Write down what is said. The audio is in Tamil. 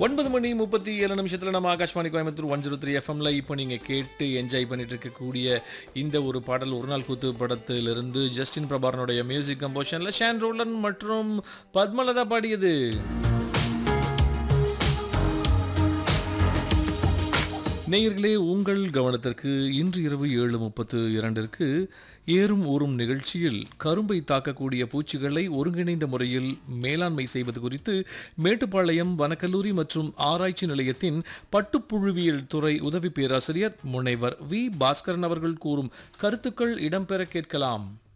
ஒன்பது மணி முப்பத்தி ஏழு நிமிஷத்தில் நம்ம Akashvani Coimbatore one zero three எஃப்எம்ல இப்போ நீங்கள் கேட்டு என்ஜாய் பண்ணிட்டு இருக்கக்கூடிய இந்த ஒரு பாடல் ஒரு நாள் கூத்து படத்திலிருந்து ஜஸ்டின் பிரபாரனுடைய மியூசிக் கம்போஷனில் ஷான் ரோலன் மற்றும் பத்மலதா பாடியது நேயர்களே உங்கள் கவனத்திற்கு இன்று இரவு ஏழு முப்பத்து இரண்டிற்கு ஏறும் ஊறும் நிகழ்ச்சியில் கரும்பை தாக்கக்கூடிய பூச்சிகளை ஒருங்கிணைந்த முறையில் மேலாண்மை செய்வது குறித்து மேட்டுப்பாளையம் வனக்கல்லூரி மற்றும் ஆராய்ச்சி நிலையத்தின் பட்டுப்புழுவியல் துறை உதவி பேராசிரியர் முனைவர் வி பாஸ்கரன் அவர்கள் கூறும் கருத்துக்கள் இடம்பெற கேட்கலாம்